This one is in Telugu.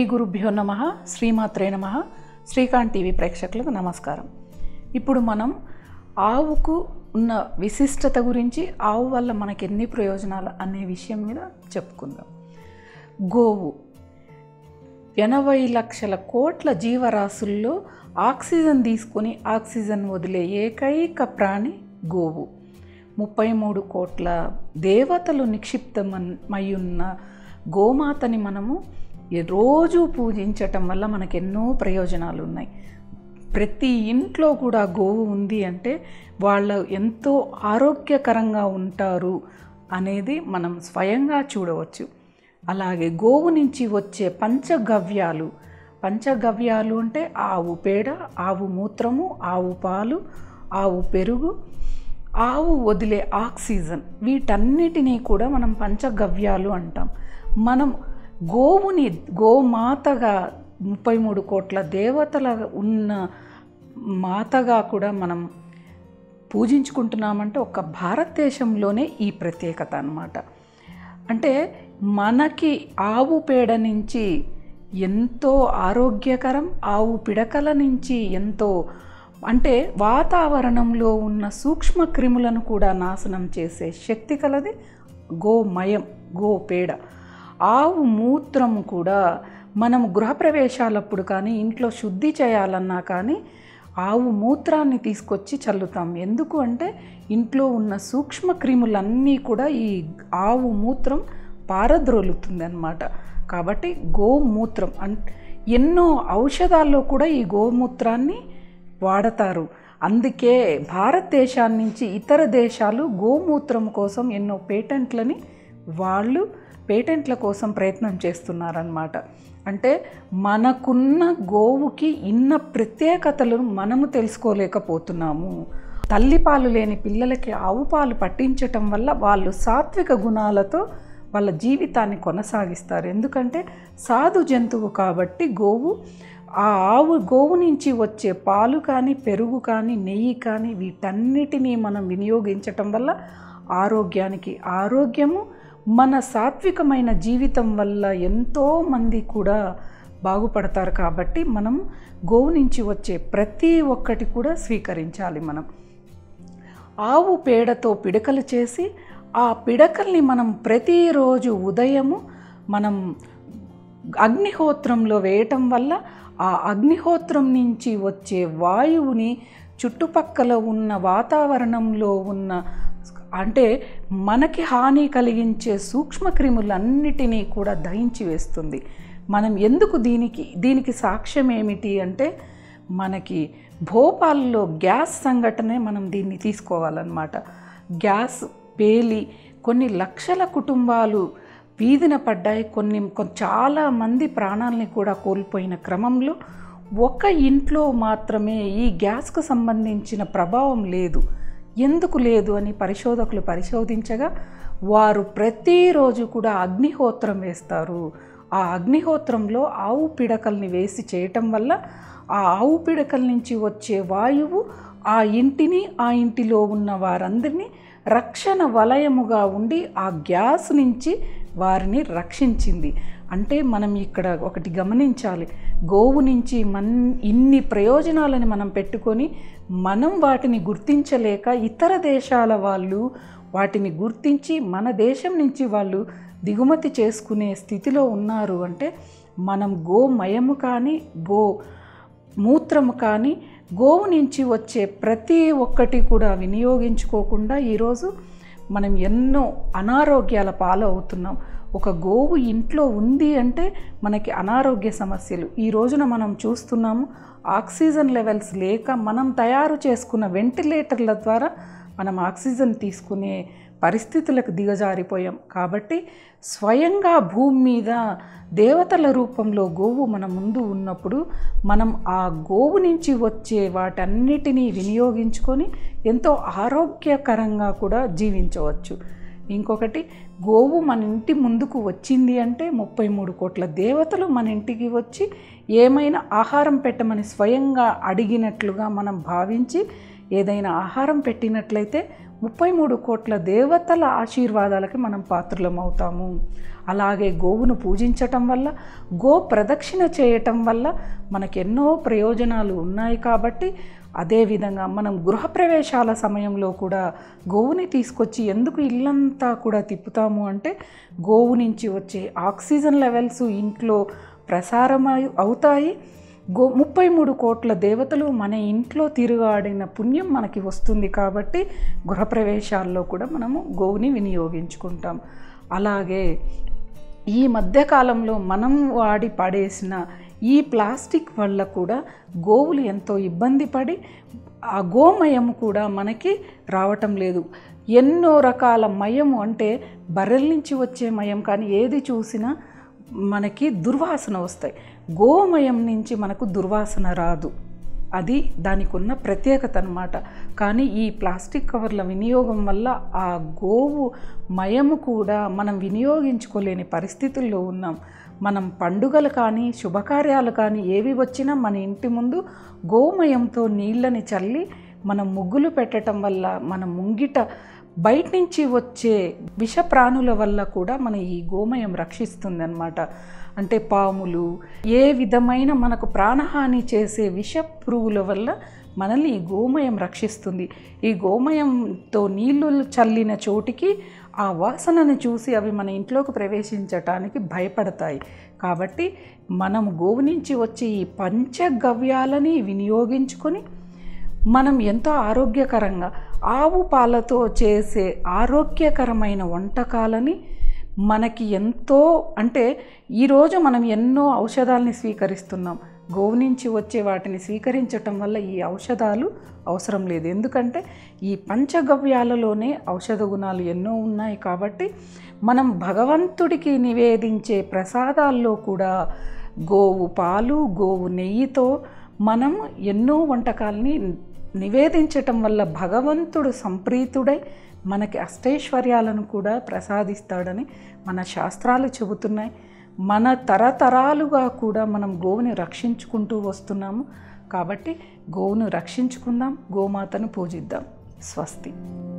గురుభ్యో నమ శ్రీమాత్రే నమ శ్రీకాంత్ టీవీ ప్రేక్షకులకు నమస్కారం ఇప్పుడు మనం ఆవుకు ఉన్న విశిష్టత గురించి ఆవు వల్ల మనకి ఎన్ని ప్రయోజనాలు అనే విషయం మీద చెప్పుకుందాం గోవు ఎనభై లక్షల కోట్ల జీవరాశుల్లో ఆక్సిజన్ తీసుకొని ఆక్సిజన్ వదిలే ఏకైక ప్రాణి గోవు ముప్పై మూడు కోట్ల దేవతలు నిక్షిప్తమై ఉన్న గోమాతని మనము ఈ రోజు పూజించటం వల్ల మనకు ఎన్నో ప్రయోజనాలు ఉన్నాయి ప్రతి ఇంట్లో కూడా గోవు ఉంది అంటే వాళ్ళు ఎంతో ఆరోగ్యకరంగా ఉంటారు అనేది మనం స్వయంగా చూడవచ్చు అలాగే గోవు నుంచి వచ్చే పంచగవ్యాలు పంచగవ్యాలు అంటే ఆవు పేడ ఆవు మూత్రము ఆవు పాలు ఆవు పెరుగు ఆవు వదిలే ఆక్సిజన్ వీటన్నిటినీ కూడా మనం పంచగవ్యాలు అంటాం మనం గోవుని గోమాతగా ముప్పై మూడు కోట్ల దేవతల ఉన్న మాతగా కూడా మనం పూజించుకుంటున్నామంటే ఒక భారతదేశంలోనే ఈ ప్రత్యేకత అన్నమాట అంటే మనకి ఆవు పేడ నుంచి ఎంతో ఆరోగ్యకరం ఆవు పిడకల నుంచి ఎంతో అంటే వాతావరణంలో ఉన్న సూక్ష్మ క్రిములను కూడా నాశనం చేసే శక్తి కలది గోమయం గోపేడ ఆవు మూత్రము కూడా మనం గృహప్రవేశాలప్పుడు కానీ ఇంట్లో శుద్ధి చేయాలన్నా కానీ ఆవు మూత్రాన్ని తీసుకొచ్చి చల్లుతాం ఎందుకు అంటే ఇంట్లో ఉన్న సూక్ష్మ క్రిములన్నీ కూడా ఈ ఆవు మూత్రం పారద్రోలుతుంది అనమాట కాబట్టి గోమూత్రం అన్ ఎన్నో ఔషధాల్లో కూడా ఈ గోమూత్రాన్ని వాడతారు అందుకే భారతదేశాన్ని నుంచి ఇతర దేశాలు గోమూత్రం కోసం ఎన్నో పేటెంట్లని వాళ్ళు పేటెంట్ల కోసం ప్రయత్నం చేస్తున్నారన్నమాట అంటే మనకున్న గోవుకి ఇన్న ప్రత్యేకతలను మనము తెలుసుకోలేకపోతున్నాము తల్లిపాలు లేని పిల్లలకి ఆవు పాలు పట్టించటం వల్ల వాళ్ళు సాత్విక గుణాలతో వాళ్ళ జీవితాన్ని కొనసాగిస్తారు ఎందుకంటే సాధు జంతువు కాబట్టి గోవు ఆ ఆవు గోవు నుంచి వచ్చే పాలు కానీ పెరుగు కానీ నెయ్యి కానీ వీటన్నిటినీ మనం వినియోగించటం వల్ల ఆరోగ్యానికి ఆరోగ్యము మన సాత్వికమైన జీవితం వల్ల ఎంతోమంది కూడా బాగుపడతారు కాబట్టి మనం గోవు నుంచి వచ్చే ప్రతి ఒక్కటి కూడా స్వీకరించాలి మనం ఆవు పేడతో పిడకలు చేసి ఆ పిడకల్ని మనం ప్రతిరోజు ఉదయము మనం అగ్నిహోత్రంలో వేయటం వల్ల ఆ అగ్నిహోత్రం నుంచి వచ్చే వాయువుని చుట్టుపక్కల ఉన్న వాతావరణంలో ఉన్న అంటే మనకి హాని కలిగించే సూక్ష్మక్రిములన్నిటినీ కూడా దహించి వేస్తుంది మనం ఎందుకు దీనికి దీనికి సాక్ష్యం ఏమిటి అంటే మనకి భోపాల్లో గ్యాస్ సంఘటనే మనం దీన్ని తీసుకోవాలన్నమాట గ్యాస్ పేలి కొన్ని లక్షల కుటుంబాలు వీధిన పడ్డాయి కొన్ని చాలా మంది ప్రాణాలని కూడా కోల్పోయిన క్రమంలో ఒక ఇంట్లో మాత్రమే ఈ గ్యాస్కు సంబంధించిన ప్రభావం లేదు ఎందుకు లేదు అని పరిశోధకులు పరిశోధించగా వారు ప్రతిరోజు కూడా అగ్నిహోత్రం వేస్తారు ఆ అగ్నిహోత్రంలో ఆవు పిడకల్ని వేసి చేయటం వల్ల ఆ ఆవు పిడకల నుంచి వచ్చే వాయువు ఆ ఇంటిని ఆ ఇంటిలో ఉన్న వారందరినీ రక్షణ వలయముగా ఉండి ఆ గ్యాస్ నుంచి వారిని రక్షించింది అంటే మనం ఇక్కడ ఒకటి గమనించాలి గోవు నుంచి మన్ ఇన్ని ప్రయోజనాలని మనం పెట్టుకొని మనం వాటిని గుర్తించలేక ఇతర దేశాల వాళ్ళు వాటిని గుర్తించి మన దేశం నుంచి వాళ్ళు దిగుమతి చేసుకునే స్థితిలో ఉన్నారు అంటే మనం గోమయము కానీ గో మూత్రము కానీ గోవు నుంచి వచ్చే ప్రతి ఒక్కటి కూడా వినియోగించుకోకుండా ఈరోజు మనం ఎన్నో అనారోగ్యాల పాలు అవుతున్నాం ఒక గోవు ఇంట్లో ఉంది అంటే మనకి అనారోగ్య సమస్యలు ఈ రోజున మనం చూస్తున్నాము ఆక్సిజన్ లెవెల్స్ లేక మనం తయారు చేసుకున్న వెంటిలేటర్ల ద్వారా మనం ఆక్సిజన్ తీసుకునే పరిస్థితులకు దిగజారిపోయాం కాబట్టి స్వయంగా భూమి మీద దేవతల రూపంలో గోవు మన ముందు ఉన్నప్పుడు మనం ఆ గోవు నుంచి వచ్చే వాటన్నిటినీ వినియోగించుకొని ఎంతో ఆరోగ్యకరంగా కూడా జీవించవచ్చు ఇంకొకటి గోవు మన ఇంటి ముందుకు వచ్చింది అంటే ముప్పై మూడు కోట్ల దేవతలు మన ఇంటికి వచ్చి ఏమైనా ఆహారం పెట్టమని స్వయంగా అడిగినట్లుగా మనం భావించి ఏదైనా ఆహారం పెట్టినట్లయితే ముప్పై మూడు కోట్ల దేవతల ఆశీర్వాదాలకి మనం పాత్రులం అవుతాము అలాగే గోవును పూజించటం వల్ల గో ప్రదక్షిణ చేయటం వల్ల మనకెన్నో ప్రయోజనాలు ఉన్నాయి కాబట్టి అదేవిధంగా మనం గృహప్రవేశాల సమయంలో కూడా గోవుని తీసుకొచ్చి ఎందుకు ఇల్లంతా కూడా తిప్పుతాము అంటే గోవు నుంచి వచ్చే ఆక్సిజన్ లెవెల్స్ ఇంట్లో ప్రసారం అయి- అవుతాయి గో ముప్పై మూడు కోట్ల దేవతలు మన ఇంట్లో తిరుగాడిన పుణ్యం మనకి వస్తుంది కాబట్టి గృహప్రవేశాల్లో కూడా మనము గోవుని వినియోగించుకుంటాం అలాగే ఈ మధ్యకాలంలో మనం వాడి పడేసిన ఈ ప్లాస్టిక్ వల్ల కూడా గోవులు ఎంతో ఇబ్బంది పడి ఆ గోమయం కూడా మనకి రావటం లేదు ఎన్నో రకాల మయము అంటే బర్రెల నుంచి వచ్చే మయం కానీ ఏది చూసినా మనకి దుర్వాసన వస్తాయి గోమయం నుంచి మనకు దుర్వాసన రాదు అది దానికి ఉన్న ప్రత్యేకత అనమాట కానీ ఈ ప్లాస్టిక్ కవర్ల వినియోగం వల్ల ఆ గోవు మయము కూడా మనం వినియోగించుకోలేని పరిస్థితుల్లో ఉన్నాం మనం పండుగలు కానీ శుభకార్యాలు కానీ ఏవి వచ్చినా మన ఇంటి ముందు గోమయంతో నీళ్ళని చల్లి మనం ముగ్గులు పెట్టడం వల్ల మన ముంగిట బయట నుంచి వచ్చే విష ప్రాణుల వల్ల కూడా మన ఈ గోమయం రక్షిస్తుంది అనమాట అంటే పాములు ఏ విధమైన మనకు ప్రాణహాని చేసే విష పురుగుల వల్ల మనల్ని ఈ గోమయం రక్షిస్తుంది ఈ గోమయంతో నీళ్లు చల్లిన చోటికి ఆ వాసనను చూసి అవి మన ఇంట్లోకి ప్రవేశించటానికి భయపడతాయి కాబట్టి మనం గోవు నుంచి వచ్చే ఈ పంచగవ్యాలని వినియోగించుకొని మనం ఎంతో ఆరోగ్యకరంగా ఆవు పాలతో చేసే ఆరోగ్యకరమైన వంటకాలని మనకి ఎంతో అంటే ఈరోజు మనం ఎన్నో ఔషధాలని స్వీకరిస్తున్నాం గోవు నుంచి వచ్చే వాటిని స్వీకరించటం వల్ల ఈ ఔషధాలు అవసరం లేదు ఎందుకంటే ఈ పంచగవ్యాలలోనే ఔషధ గుణాలు ఎన్నో ఉన్నాయి కాబట్టి మనం భగవంతుడికి నివేదించే ప్రసాదాల్లో కూడా గోవు పాలు గోవు నెయ్యితో మనం ఎన్నో వంటకాలని నివేదించటం వల్ల భగవంతుడు సంప్రీతుడై మనకి అష్టైశ్వర్యాలను కూడా ప్రసాదిస్తాడని మన శాస్త్రాలు చెబుతున్నాయి మన తరతరాలుగా కూడా మనం గోవుని రక్షించుకుంటూ వస్తున్నాము కాబట్టి గోవును రక్షించుకుందాం గోమాతను పూజిద్దాం స్వస్తి